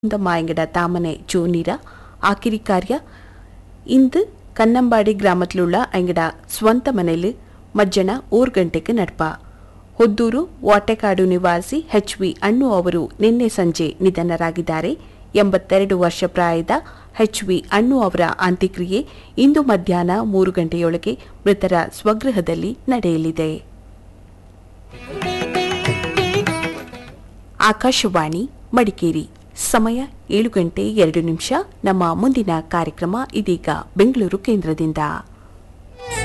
ಮಾಯಂಗಡ ತಾಮನೆ ಜೋನೀರ ಆಕಿರಿ ಕಾರ್ಯ ಇಂದು ಕನ್ನಂಬಾಡಿ ಗ್ರಾಮത്തിലുള്ള ಅಂಗಡ ಸ್ವಂತ ಮನೆಯಲ್ಲಿ ಮಜ್ಜನ ಓರ್ ಗಂಟೆಗೆ ನಡ್ಪ ಹೊದ್ದೂರು ವಾಟೆಕಾಡು ನಿವಾಸಿ ಎಚ್ ವಿ ಅಣ್ಣು ಅವರು ನಿನ್ನೆ ಸಂಜೆ ನಿಧನರಾಗಿದ್ದಾರೆ ಎಂಬತ್ತೆರಡು ವರ್ಷ ಪ್ರಾಯದ ಎಚ್ ವಿ ಅಣ್ಣು ಅವರ ಅಂತ್ಯಕ್ರಿಯೆ ಇಂದು ಮಧ್ಯಾಹ್ನ ಮೂರು ಗಂಟೆಯೊಳಗೆ ಮೃತರ ಸ್ವಗೃಹದಲ್ಲಿ ನಡೆಯಲಿದೆ ಆಕಾಶವಾಣಿ ಮಡಿಕೇರಿ ಸಮಯ ಏಳು ಗಂಟೆ ಎರಡು ನಿಮಿಷ ನಮ್ಮ ಮುಂದಿನ ಕಾರ್ಯಕ್ರಮ ಇದೀಗ ಬೆಂಗಳೂರು ಕೇಂದ್ರದಿಂದ